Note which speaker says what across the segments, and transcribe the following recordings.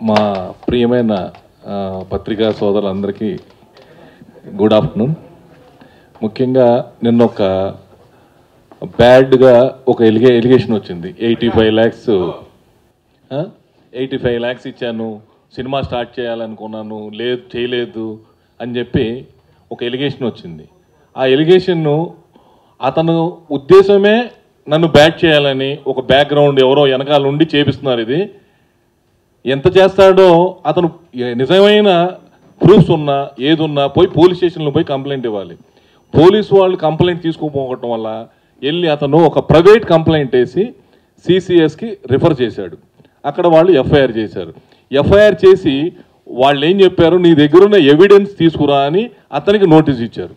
Speaker 1: మా ప్రియమైన ఆ, పత్రికా సోదరులందరికీ గుడ్ ఆఫ్టర్నూన్ ముఖ్యంగా నిన్న ఒక బ్యాడ్గా ఒక ఎలిగే ఎలిగేషన్ వచ్చింది eighty five lakhs eighty five lakhs ఇచ్చాను సినిమా స్టార్ట్ చేయాలనుకున్నాను లేదు చేయలేదు అని చెప్పి ఒక ఎలిగేషన్ వచ్చింది ఆ ఎలిగేషన్ను అతను ఉద్దేశమే నన్ను బ్యాట్ చేయాలని ఒక బ్యాక్గ్రౌండ్ ఎవరో వెనకాల ఉండి చేపిస్తున్నారు ఇది ఎంత చేస్తాడో అతను నిజమైన ప్రూఫ్స్ ఉన్నా ఏది ఉన్నా పోయి పోలీస్ స్టేషన్లో పోయి కంప్లైంట్ ఇవ్వాలి పోలీసు వాళ్ళు కంప్లైంట్ తీసుకోపోవటం వల్ల వెళ్ళి అతను ఒక ప్రైవేట్ కంప్లైంట్ వేసి సిసిఎస్కి రిఫర్ చేశాడు అక్కడ వాళ్ళు ఎఫ్ఐఆర్ చేశారు ఎఫ్ఐఆర్ చేసి వాళ్ళు ఏం చెప్పారు నీ దగ్గర ఉన్న ఎవిడెన్స్ తీసుకురా అని అతనికి నోటీస్ ఇచ్చారు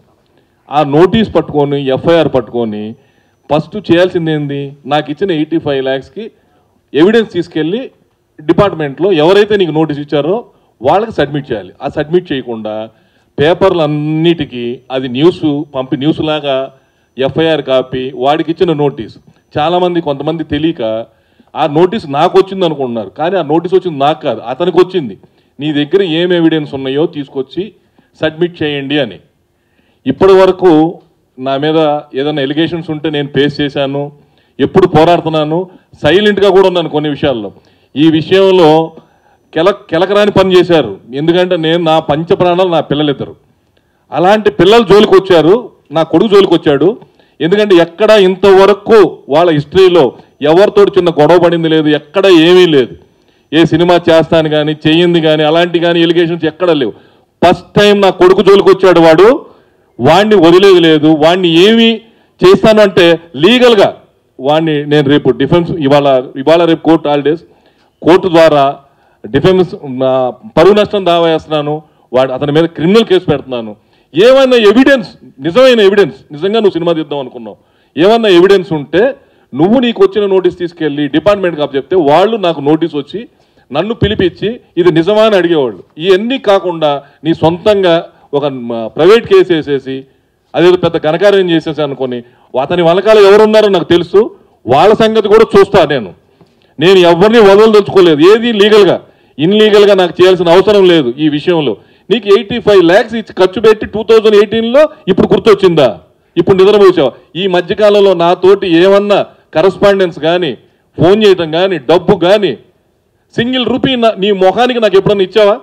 Speaker 1: ఆ నోటీస్ పట్టుకొని ఎఫ్ఐఆర్ పట్టుకొని ఫస్ట్ చేయాల్సింది ఏంది నాకు ఇచ్చిన ఎయిటీ ఫైవ్ ల్యాక్స్కి ఎవిడెన్స్ తీసుకెళ్ళి డిపార్ట్మెంట్లో ఎవరైతే నీకు నోటీస్ ఇచ్చారో వాళ్ళకి సబ్మిట్ చేయాలి ఆ సబ్మిట్ చేయకుండా పేపర్లు అన్నిటికీ అది న్యూస్ పంపి న్యూస్ లాగా ఎఫ్ఐఆర్ కాపీ వాడికి ఇచ్చిన నోటీస్ చాలామంది కొంతమంది తెలియక ఆ నోటీస్ నాకు వచ్చింది అనుకుంటున్నారు కానీ ఆ నోటీస్ వచ్చింది నాకు కాదు అతనికి వచ్చింది నీ దగ్గర ఏం ఎవిడెన్స్ ఉన్నాయో తీసుకొచ్చి సబ్మిట్ చేయండి అని ఇప్పటి వరకు నా మీద ఏదైనా ఎలిగేషన్స్ ఉంటే నేను ఫేస్ చేశాను ఎప్పుడు పోరాడుతున్నాను సైలెంట్గా కూడా ఉన్నాను కొన్ని విషయాల్లో ఈ విషయంలో కెల కెలకరాని పని చేశారు ఎందుకంటే నేను నా పంచ ప్రాణాలు నా పిల్లలిద్దరు అలాంటి పిల్లలు జోలికి వచ్చారు నా కొడుకు జోలికి వచ్చాడు ఎందుకంటే ఎక్కడ ఇంతవరకు వాళ్ళ హిస్టరీలో ఎవరితో చిన్న గొడవ పడింది లేదు ఎక్కడ ఏమీ లేదు ఏ సినిమా చేస్తాను కానీ చెయ్యింది కానీ అలాంటి కానీ ఎలిగేషన్స్ ఎక్కడ లేవు ఫస్ట్ టైం నా కొడుకు జోలికి వచ్చాడు వాడు వాడిని వదిలేదు లేదు వాడిని ఏమి చేస్తాను అంటే లీగల్గా వాడిని నేను రేపు డిఫెన్స్ ఇవాళ ఇవాళ రేపు కోర్టు హాలిడేస్ కోర్టు ద్వారా డిఫెన్స్ నా పరువు నష్టం దావా వేస్తున్నాను వాడు అతని మీద క్రిమినల్ కేసు పెడుతున్నాను ఏమైనా ఎవిడెన్స్ నిజమైన ఎవిడెన్స్ నిజంగా నువ్వు సినిమా తీద్దాం అనుకున్నావు ఏమన్నా ఎవిడెన్స్ ఉంటే నువ్వు నీకు వచ్చిన నోటీస్ తీసుకెళ్ళి డిపార్ట్మెంట్ కాపు చెప్తే వాళ్ళు నాకు నోటీస్ వచ్చి నన్ను పిలిపించి ఇది నిజమా అని అడిగేవాళ్ళు ఇవన్నీ కాకుండా నీ సొంతంగా ఒక ప్రైవేట్ కేసు వేసేసి అదేదో పెద్ద ఘనకార్యం చేసేసి అనుకొని అతని వెనకాల ఎవరున్నారో నాకు తెలుసు వాళ్ళ సంగతి కూడా చూస్తా నేను నేను ఎవరిని వదలదలుచుకోలేదు ఏది లీగల్గా ఇన్లీగల్గా నాకు చేయాల్సిన అవసరం లేదు ఈ విషయంలో నీకు ఎయిటీ ఫైవ్ ల్యాక్స్ ఇచ్చి ఖర్చు పెట్టి టూ థౌజండ్ ఎయిటీన్లో ఇప్పుడు గుర్తొచ్చిందా ఇప్పుడు నిద్రపోసావా ఈ మధ్యకాలంలో నాతోటి ఏమన్నా కరస్పాండెన్స్ కానీ ఫోన్ చేయటం కానీ డబ్బు కానీ సింగిల్ రూపీ నా- నీ మొహానికి నాకు ఎప్పుడన్నా ఇచ్చావా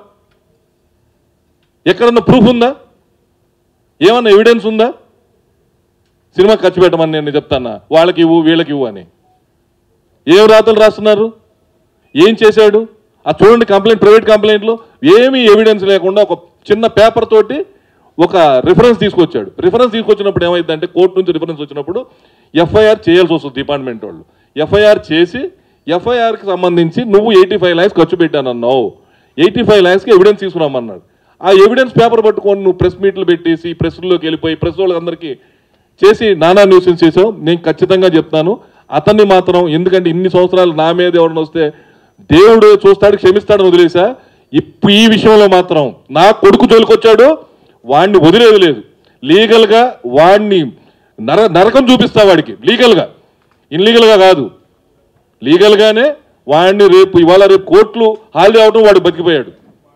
Speaker 1: ఎక్కడన్నా ప్రూఫ్ ఉందా ఏమన్నా ఎవిడెన్స్ ఉందా సినిమా ఖర్చు పెట్టమని నేను చెప్తానా వాళ్ళకి ఇవ్వు వీళ్ళకి ఇవ్వు అని ఏం రాతలు రాస్తున్నారు ఏం చేశాడు ఆ చూడండి కంప్లైంట్ ప్రైవేట్ కంప్లైంట్లో ఏమీ ఎవిడెన్స్ లేకుండా ఒక చిన్న పేపర్ తోటి ఒక రిఫరెన్స్ తీసుకొచ్చాడు రిఫరెన్స్ తీసుకొచ్చినప్పుడు ఏమైందంటే కోర్టు నుంచి రిఫరెన్స్ వచ్చినప్పుడు ఎఫ్ఐఆర్ చేయాల్సి వస్తుంది డిపార్ట్మెంట్ వాళ్ళు ఎఫ్ఐఆర్ చేసి ఎఫ్ఐఆర్కి సంబంధించి నువ్వు ఎయిటీ ఫైవ్ ల్యాక్స్ ఖర్చు పెట్టానన్నావు ఎయిటీ ఫైవ్ ల్యాక్స్కి ఎవిడెన్స్ తీసుకురామన్నాడు ఆ ఎవిడెన్స్ పేపర్ పట్టుకొని నువ్వు ప్రెస్ మీట్లు పెట్టేసి ప్రెస్లోకి వెళ్ళిపోయి ప్రెస్ వాళ్ళందరికీ చేసి నానా న్యూసెన్స్ చేసావు నేను ఖచ్చితంగా చెప్తాను అతన్ని మాత్రం ఎందుకంటే ఇన్ని సంవత్సరాలు నా మీద ఎవరిని వస్తే దేవుడు చూస్తాడు క్షమిస్తాడని వదిలేసా ఇప్పుడు ఈ విషయంలో మాత్రం నా కొడుకు జోలికొచ్చాడు వాడిని వదిలేదు లేదు లీగల్గా వాడిని నర నరకం చూపిస్తా వాడికి లీగల్గా ఇన్లీగల్గా కాదు లీగల్గానే వాడిని రేపు ఇవాళ రేపు కోర్టులు హాలిడే అవడం వాడు బతికిపోయాడు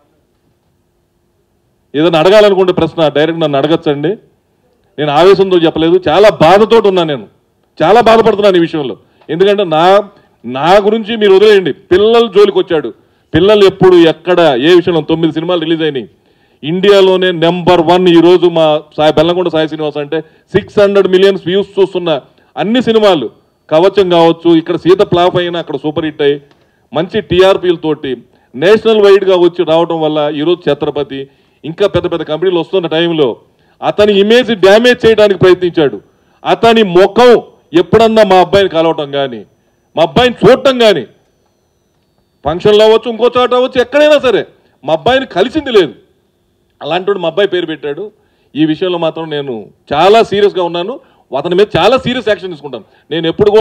Speaker 1: ఏదైనా అడగాలనుకుంటే ప్రశ్న డైరెక్ట్ నన్ను అడగచ్చండి నేను ఆవేశంతో చెప్పలేదు చాలా బాధతో ఉన్నా నేను చాలా బాధపడుతున్నాను ఈ విషయంలో ఎందుకంటే నా నా గురించి మీరు వదిలేయండి పిల్లల జోలికి వచ్చాడు పిల్లలు ఎప్పుడు ఎక్కడ ఏ విషయంలో తొమ్మిది సినిమాలు రిలీజ్ అయినాయి ఇండియాలోనే నెంబర్ వన్ ఈరోజు మా సాయి బెల్లంకొండ సాయి శ్రీనివాస్ అంటే సిక్స్ హండ్రెడ్ మిలియన్స్ వ్యూస్ చూస్తున్న అన్ని సినిమాలు కవచం కావచ్చు ఇక్కడ సీత ఫ్లాప్ అయినా అక్కడ సూపర్ హిట్ అయ్యి మంచి టీఆర్పీలతోటి నేషనల్ వైడ్గా వచ్చి రావడం వల్ల ఈరోజు ఛత్రపతి ఇంకా పెద్ద పెద్ద కంపెనీలు వస్తున్న టైంలో అతని ఇమేజ్ డ్యామేజ్ చేయడానికి ప్రయత్నించాడు అతని ముఖం ఎప్పుడన్నా మా అబ్బాయిని కలవటం కానీ మా అబ్బాయిని చూడటం కానీ ఫంక్షన్లో అవ్వచ్చు ఇంకో చోట అవ్వచ్చు ఎక్కడైనా సరే మా అబ్బాయిని కలిసింది లేదు అలాంటి వాడు మా అబ్బాయి పేరు పెట్టాడు ఈ విషయంలో మాత్రం నేను చాలా సీరియస్గా ఉన్నాను అతని మీద చాలా సీరియస్ యాక్షన్ తీసుకుంటాను నేను ఎప్పుడు కూడా